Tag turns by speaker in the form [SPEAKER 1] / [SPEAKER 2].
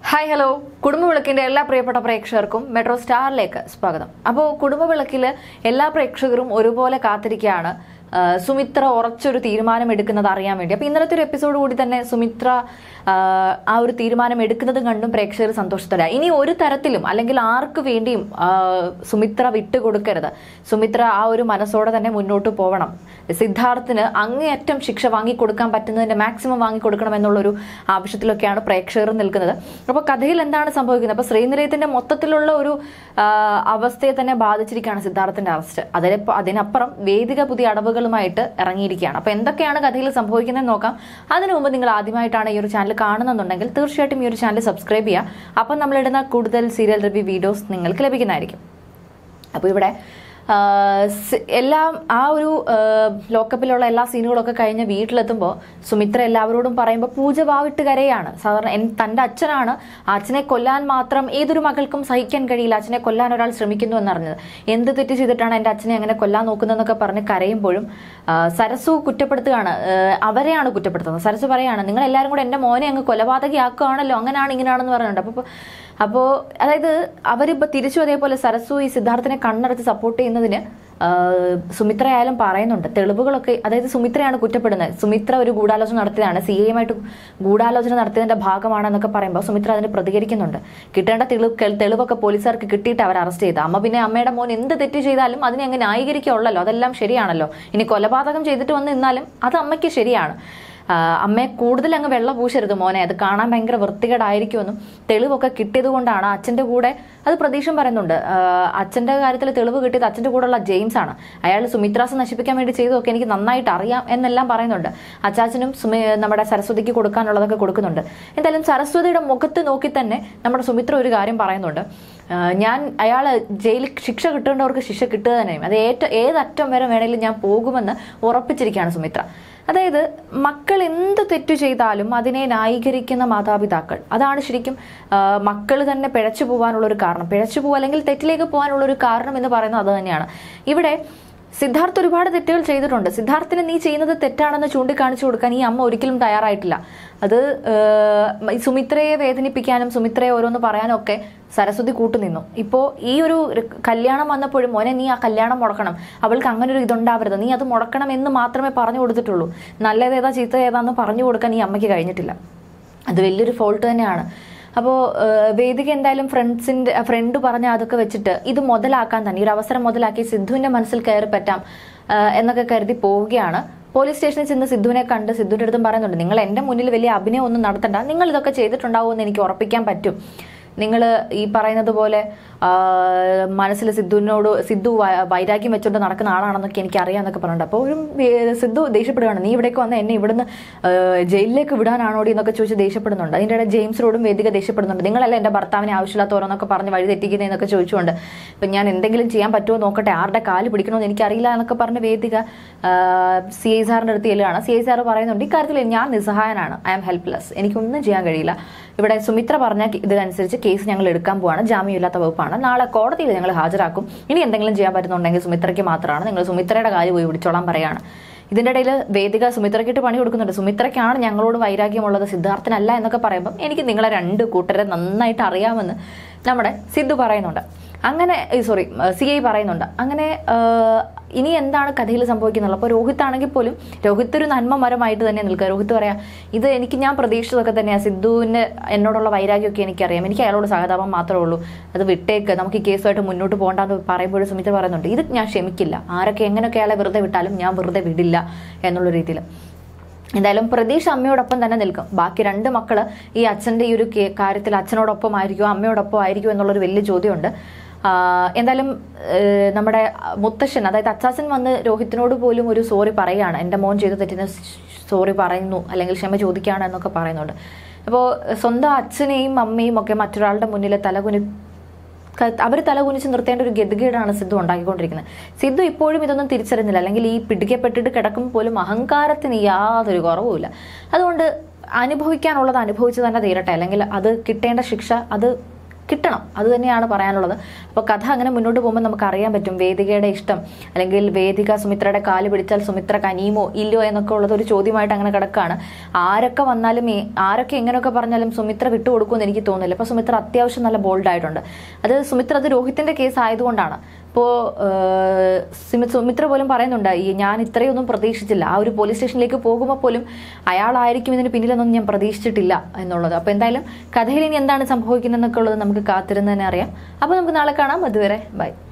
[SPEAKER 1] hi hello കുടുംബവിളക്കിന്റെ എല്ലാ പ്രിയപ്പെട്ട പ്രേക്ഷകർക്കും മെട്രോ സ്റ്റാറിലേക്ക് സ്വാഗതം അപ്പോൾ കുടുംബവിളക്കിൽ എല്ലാ പ്രേക്ഷകരും ഒരുപോലെ കാത്തിരിക്കുകയാണ് ആ, സുമിത്ര ഉറച്ചൊരു തീരുമാനം എടുക്കുന്നത് അറിയാൻ വേണ്ടി അപ്പോൾ ഇന്നലത്തെ ഒരു എപ്പിസോഡ് കൂടി തന്നെ സുമിത്ര ആ, ആ ഒരു തീരുമാനം എടുക്കുന്നതും കണ്ടും പ്രേക്ഷകർ സന്തോഷത്തോടെ ഇനി ഒരു തരത്തിലും അല്ലെങ്കിൽ ആർക്ക് വേണ്ടിയും ആ, സുമിത്ര വിട്ടുകൊടുക്കരുത് സുമിത്ര ആ ഒരു മനസ്സോടെ തന്നെ മുന്നോട്ട് പോകണം സിദ്ധാർത്ഥിന് അങ്ങേയറ്റം ശിക്ഷ വാങ്ങിക്കൊടുക്കാൻ പറ്റുന്നതിന്റെ മാക്സിമം വാങ്ങിക്കൊടുക്കണം എന്നുള്ളൊരു ആവശ്യത്തിലൊക്കെയാണ് പ്രേക്ഷകർ നിൽക്കുന്നത് അപ്പോൾ കഥയിൽ എന്താണ് സംഭവിക്കുന്നത് അപ്പോൾ ശ്രീനിലയത്തിന്റെ മൊത്തത്തിലുള്ള ഒരു ആ, അവസ്ഥയെ തന്നെ ബാധിച്ചിരിക്കുകയാണ് സിദ്ധാർത്ഥിന്റെ അറസ്റ്റ് അതിന് അതിനപ്പുറം വേദിക പുതിയ അടവുകളുമായിട്ട് ഇറങ്ങിയിരിക്കുകയാണ് അപ്പോൾ എന്തൊക്കെയാണ് കഥയിൽ സംഭവിക്കുന്നത് നോക്കാം അതിനു മുമ്പ് നിങ്ങൾ ആദ്യമായിട്ടാണ് ഈ ഒരു ചാനൽ കാണുന്നുണ്ടെങ്കിൽ തീർച്ചയായിട്ടും ഈ ഒരു ചാനൽ സബ്സ്ക്രൈബ് ചെയ്യുക അപ്പം നമ്മളിടുന്ന കൂടുതൽ സീരിയൽ റിവ്യൂ വീഡിയോസ് നിങ്ങൾക്ക് ലഭിക്കുന്നതായിരിക്കും അപ്പോൾ ഇവിടെ ആ, സ് എല്ലാം ആ ഒരു ആ, ലോക്കപ്പിലുള്ള എല്ലാ സീനുകളൊക്കെ കഴിഞ്ഞ് വീട്ടിലെത്തുമ്പോൾ സുമിത്ര എല്ലാവരോടും പറയുമ്പോൾ പൂജ വാവിട്ട് കരയാണ് സാധാരണ എൻ തൻ്റെ അച്ഛനാണ് ആ അച്ഛനെ കൊല്ലാൻ മാത്രം ഏതൊരു മകൾക്കും സഹിക്കാൻ കഴിയില്ല അച്ഛനെ കൊല്ലാൻ ഒരാൾ ശ്രമിക്കുന്നു എന്നറിഞ്ഞത് എന്ത് തെറ്റ് ചെയ്തിട്ടാണ് എൻ്റെ അച്ഛനെ അങ്ങനെ കൊല്ലാൻ നോക്കുന്നതെന്നൊക്കെ പറഞ്ഞ് കരയുമ്പോഴും ആ, സരസു കുറ്റപ്പെടുത്തുകയാണ് ആ, അവരെയാണ് കുറ്റപ്പെടുത്തുന്നത് സരസു പറയാണ് നിങ്ങൾ എല്ലാവരും കൂടെ എൻ്റെ മോനെ അങ്ങ് കൊലപാതകയാക്കുകയാണല്ലോ അങ്ങനെയാണ് ഇങ്ങനെയാണെന്ന് പറയുന്നുണ്ട് അപ്പോൾ അപ്പോൾ അതായത് അവരിപ്പോൾ തിരിച്ചു അതേപോലെ സരസു ഈ സിദ്ധാർത്ഥിനെ കണ്ണടച്ച് സപ്പോർട്ട് ചെയ്യുന്നതിന് ആ, സുമിത്ര ആയാലും പറയുന്നുണ്ട് തെളിവുകളൊക്കെ അതായത് സുമിത്രയാണ് കുറ്റപ്പെടുന്നത് സുമിത്ര ഒരു ഗൂഢാലോചന നടത്തിയതാണ് സി എയുമായിട്ട് ഗൂഢാലോചന നടത്തിയതിന്റെ ഭാഗമാണെന്നൊക്കെ പറയുമ്പോൾ സുമിത്ര അതിന് പ്രതികരിക്കുന്നുണ്ട് കിട്ടേണ്ട തെളിവ് തെളിവൊക്കെ പോലീസുകാർക്ക് കിട്ടിയിട്ട് അവർ അറസ്റ്റ് ചെയ്ത അമ്മ പിന്നെ അമ്മയുടെ മോൻ എന്ത് തെറ്റ് ചെയ്താലും അതിനെ അങ്ങ് ന്യായീകരിക്കുള്ളല്ലോ അതെല്ലാം ശരിയാണല്ലോ ഇനി കൊലപാതകം ചെയ്തിട്ട് വന്ന് നിന്നാലും അത് അമ്മയ്ക്ക് ശരിയാണ് ആ, അമ്മയെ കൂടുതൽ അങ്ങ് വെള്ള പൂശരുത് മോനെ അത് കാണാൻ ഭയങ്കര വൃത്തികേടായിരിക്കുമെന്നും തെളിവൊക്കെ കിട്ടിയത് കൊണ്ടാണ് അച്ഛൻ്റെ കൂടെ അത് പ്രതീക്ഷം പറയുന്നുണ്ട് ആ, അച്ഛൻ്റെ കാര്യത്തിൽ തെളിവ് കിട്ടിയത് അച്ഛൻ്റെ കൂടെയുള്ള ജെയിംസ് ആണ് അയാൾ സുമിത്രാസ് നശിപ്പിക്കാൻ വേണ്ടി ചെയ്തതൊക്കെ എനിക്ക് നന്നായിട്ട് അറിയാം എന്നെല്ലാം പറയുന്നുണ്ട് അച്ചാച്ചനും സുമി നമ്മുടെ സരസ്വതിക്ക് കൊടുക്കാനുള്ളതൊക്കെ കൊടുക്കുന്നുണ്ട് എന്തായാലും സരസ്വതിയുടെ മുഖത്ത് നോക്കി തന്നെ നമ്മുടെ സുമിത്ര ഒരു കാര്യം പറയുന്നുണ്ട് ആ, ഞാൻ അയാൾ ജയിലിൽ ശിക്ഷ കിട്ടേണ്ടവർക്ക് ശിക്ഷ കിട്ടുക തന്നെയും അത് ഏറ്റ ഏതറ്റം വരെ വേണമെങ്കിലും ഞാൻ പോകുമെന്ന് ഉറപ്പിച്ചിരിക്കുകയാണ് സുമിത്ര അതായത് മക്കൾ എന്ത് തെറ്റു ചെയ്താലും അതിനെ ന്യായീകരിക്കുന്ന മാതാപിതാക്കൾ അതാണ് ശരിക്കും മക്കൾ തന്നെ പിഴച്ചു പോകാനുള്ള ഒരു കാരണം പിഴച്ചു പോകുക അല്ലെങ്കിൽ തെറ്റിലേക്ക് പോകാനുള്ള ഒരു കാരണം എന്ന് പറയുന്നത് അത് തന്നെയാണ് ഇവിടെ സിദ്ധാർത്ഥ് ഒരുപാട് തെറ്റുകൾ ചെയ്തിട്ടുണ്ട് സിദ്ധാർത്ഥിന് നീ ചെയ്യുന്നത് തെറ്റാണെന്ന് ചൂണ്ടിക്കാണിച്ചു കൊടുക്കാൻ ഈ അമ്മ ഒരിക്കലും തയ്യാറായിട്ടില്ല അത് ഏഹ്, ഈ സുമിത്രയെ വേദനിപ്പിക്കാനും സുമിത്രയെ ഓരോന്ന് പറയാനും ഒക്കെ സരസ്വതി കൂട്ടുനിന്നു ഇപ്പോൾ ഈ ഒരു ര- കല്യാണം വന്നപ്പോഴും മോനെ നീ ആ കല്യാണം മുടക്കണം അവൾക്ക് അങ്ങനെ ഒരു ഇതുണ്ടാവരുത് നീ അത് മുടക്കണം എന്ന് മാത്രമേ പറഞ്ഞു കൊടുത്തിട്ടുള്ളൂ നല്ലതേതാ ചീത്ത ഏതാന്ന് പറഞ്ഞു കൊടുക്കാൻ ഈ അമ്മയ്ക്ക് കഴിഞ്ഞിട്ടില്ല അത് വലിയൊരു ഫോൾട്ട് തന്നെയാണ് അപ്പോൾ വേദിക എന്തായാലും ഫ്രണ്ട്സിന്റെ ഫ്രണ്ട് പറഞ്ഞ അതൊക്കെ വെച്ചിട്ട് ഇത് മുതലാക്കാൻ തന്നെ ഈ ഒരു അവസരം മുതലാക്കി സിദ്ധുവിന്റെ മനസ്സിൽ കയറി പറ്റാം ആ, എന്നൊക്കെ കരുതി പോവുകയാണ് പോലീസ് സ്റ്റേഷനിൽ ചെന്ന് സിദ്ധുവിനെ കണ്ട് സിദ്ധുവിന്റെ അടുത്തും പറയുന്നുണ്ട് നിങ്ങൾ എൻ്റെ മുന്നിൽ വലിയ അഭിനയം ഒന്നും നടത്തണ്ട നിങ്ങൾ ഇതൊക്കെ ചെയ്തിട്ടുണ്ടാവുമെന്ന് എനിക്ക് ഉറപ്പിക്കാൻ പറ്റും നിങ്ങൾ ഈ പറയുന്നത് പോലെ ആ, മനസ്സിൽ സിദ്ധുവിനോട് സിദ്ധു വ- വൈരാഗ്യം വെച്ചുകൊണ്ട് നടക്കുന്ന ആളാണെന്നൊക്കെ എനിക്ക് അറിയാമെന്നൊക്കെ പറഞ്ഞിട്ടുണ്ട് അപ്പോൾ ഒരു വേ- സിദ്ധു ദേഷ്യപ്പെടുകയാണ് നീ ഇവിടേക്ക് വന്ന് എന്നെ ഇവിടുന്ന് ആ, ജയിലിലേക്ക് വിടാനാണോടി എന്നൊക്കെ ചോദിച്ച് ദേഷ്യപ്പെടുന്നുണ്ട് അതിൻ്റെ ഇടയിൽ ജെയിംസിനോടും വേദിക ദേഷ്യപ്പെടുന്നുണ്ട് നിങ്ങളല്ല എൻ്റെ ഭർത്താവിനെ ആവശ്യമില്ലാത്ത ഓരോന്നൊക്കെ പറഞ്ഞ് വഴി തെറ്റിക്കുന്നതെന്നൊക്കെ ചോദിച്ചുകൊണ്ട് ഇപ്പം ഞാൻ എന്തെങ്കിലും ചെയ്യാൻ പറ്റുമോ നോക്കട്ടെ ആരുടെ കാല് പിടിക്കണമെന്ന് എനിക്കറിയില്ല എന്നൊക്കെ പറഞ്ഞ് വേദിക സി ഐ സാറിൻ്റെ അടുത്ത് ചെല്ലുകയാണ് സി ഐ സാർ പറയുന്നുണ്ട് ഇക്കാര്യത്തിൽ ഞാൻ നിസ്സഹായനാണ് ഐ ആം ഹെൽപ്ലെസ് എനിക്കൊന്നും ചെയ്യാൻ കഴിയില്ല ഇവിടെ സുമിത്ര പറഞ്ഞ ഇതിനനുസരിച്ച് കേസ് ഞങ്ങൾ എടുക്കാൻ പോവാണ് ജാമ്യമില്ലാത്ത വകുപ്പാണ് നാളെ കോടതിയിൽ ഞങ്ങൾ ഹാജരാക്കും ഇനി എന്തെങ്കിലും ചെയ്യാൻ പറ്റുന്നുണ്ടെങ്കിൽ സുമിത്രയ്ക്ക് മാത്രമാണ് നിങ്ങൾ സുമിത്രയുടെ കാര്യം പോയി പിടിച്ചോളാൻ പറയാണ് ഇതിന്റെ ഇടയിൽ വേദിക സുമിത്രയ്ക്കിട്ട് പണി കൊടുക്കുന്നുണ്ട് സുമിത്രയ്ക്കാണ് ഞങ്ങളോട് വൈരാഗ്യമുള്ളത് സിദ്ധാർത്ഥനല്ല എന്നൊക്കെ പറയുമ്പോൾ എനിക്ക് നിങ്ങളെ രണ്ട് കൂട്ടരെ നന്നായിട്ട് അറിയാമെന്ന് നമ്മുടെ സിദ്ധു പറയുന്നുണ്ട് അങ്ങനെ സോറി സി ഐ പറയുന്നുണ്ട് അങ്ങനെ ആ, ഇനി എന്താണ് കഥയിൽ സംഭവിക്കുന്നുള്ളത് അപ്പോൾ രോഹിത് ആണെങ്കിൽ പോലും രോഹിത് ഒരു നന്മ മരമായിട്ട് തന്നെ നിൽക്കുക രോഹിത് പറയാ ഇത് എനിക്ക് ഞാൻ പ്രതീക്ഷിച്ചതൊക്കെ തന്നെയാണ് സിദ്ധുവിന് എന്നോടുള്ള വൈരാഗ്യമൊക്കെ എനിക്കറിയാം എനിക്ക് അയാളോട് സഹതാപം മാത്രമേ ഉള്ളൂ അത് വിട്ടേക്ക് നമുക്ക് ഈ കേസുമായിട്ട് മുന്നോട്ട് പോകണ്ടെന്ന് പറയുമ്പോഴും സുമിത്ര പറയുന്നുണ്ട് ഇത് ഞാൻ ക്ഷമിക്കില്ല ആരൊക്കെ എങ്ങനെയൊക്കെ അയാളെ വെറുതെ വിട്ടാലും ഞാൻ വെറുതെ വിടില്ല എന്നുള്ള രീതിയിൽ എന്തായാലും പ്രതീക്ഷ അമ്മയോടൊപ്പം തന്നെ നിൽക്കും ബാക്കി രണ്ട് മക്കള് ഈ അച്ഛന്റെ ഈ ഒരു കേ- കാര്യത്തിൽ അച്ഛനോടൊപ്പം ആയിരിക്കുമോ അമ്മയോടൊപ്പം ആയിരിക്കുമോ എന്നുള്ളൊരു വലിയ ചോദ്യമുണ്ട് ആ, എന്തായാലും ഏഹ്, നമ്മുടെ മുത്തശ്ശൻ അതായത് അച്ചാച്ചൻ വന്ന് രോഹിത്തിനോട് പോലും ഒരു സോറി പറയുകയാണ് എൻ്റെ മോൻ ചെയ്ത തെറ്റിന് സോറി പറയുന്നു അല്ലെങ്കിൽ ക്ഷമ ചോദിക്കുകയാണ് എന്നൊക്കെ പറയുന്നുണ്ട് അപ്പോൾ സ്വന്തം അച്ഛനെയും അമ്മയും ഒക്കെ മറ്റൊരാളുടെ മുന്നിൽ തലകുനി അവർ തലകുനിച്ച് നിർത്തേണ്ട ഒരു ഗതികേടാണ് സിദ്ധു ഉണ്ടാക്കിക്കൊണ്ടിരിക്കുന്നത് സിദ്ധു ഇപ്പോഴും ഇതൊന്നും തിരിച്ചറിഞ്ഞില്ല അല്ലെങ്കിൽ ഈ പിടിക്കപ്പെട്ടിട്ട് കിടക്കുമ്പോൾ പോലും അഹങ്കാരത്തിന് യാതൊരു കുറവുമില്ല അതുകൊണ്ട് അനുഭവിക്കാനുള്ളത് അനുഭവിച്ച് തന്നെ തീരട്ടെ അല്ലെങ്കിൽ അത് കിട്ടേണ്ട ശിക്ഷ അത് കിട്ടണം അത് തന്നെയാണ് പറയാനുള്ളത് അപ്പോൾ കഥ അങ്ങനെ മുന്നോട്ട് പോകുമ്പോൾ നമുക്ക് അറിയാൻ പറ്റും വേദികയുടെ ഇഷ്ടം അല്ലെങ്കിൽ വേദിക സുമിത്രയുടെ കാല് പിടിച്ചാൽ സുമിത്ര കനിയുമോ ഇല്ലയോ എന്നൊക്കെ ഉള്ളത് ഒരു ചോദ്യമായിട്ട് അങ്ങനെ കിടക്കുകയാണ് ആരൊക്കെ വന്നാലും ഈ- ആരൊക്കെ എങ്ങനെയൊക്കെ പറഞ്ഞാലും സുമിത്ര വിട്ടുകൊടുക്കുമെന്ന് എനിക്ക് തോന്നുന്നില്ല അപ്പോൾ സുമിത്ര അത്യാവശ്യം നല്ല ബോൾഡ് ആയിട്ടുണ്ട് അത് സുമിത്ര അത് രോഹിത്തിന്റെ കേസ് ആയതുകൊണ്ടാണ് ഇപ്പോൾ സുമിത്ര പോലും പറയുന്നുണ്ട് ഈ ഞാൻ ഇത്രയൊന്നും പ്രതീക്ഷിച്ചില്ല ആ ഒരു പോലീസ് സ്റ്റേഷനിലേക്ക് പോകുമ്പോൾ പോലും അയാളായിരിക്കും ഇതിന് പിന്നിലൊന്നും ഞാൻ പ്രതീക്ഷിച്ചിട്ടില്ല എന്നുള്ളത് അപ്പോൾ എന്തായാലും കഥയിൽ ഇനി എന്താണ് സംഭവിക്കുന്നതെന്നൊക്കെ ഉള്ളത് നമുക്ക് കാത്തിരുന്ന് തന്നെ അറിയാം അപ്പോൾ നമുക്ക് നാളെ കാണാം അതുവരെ ബൈ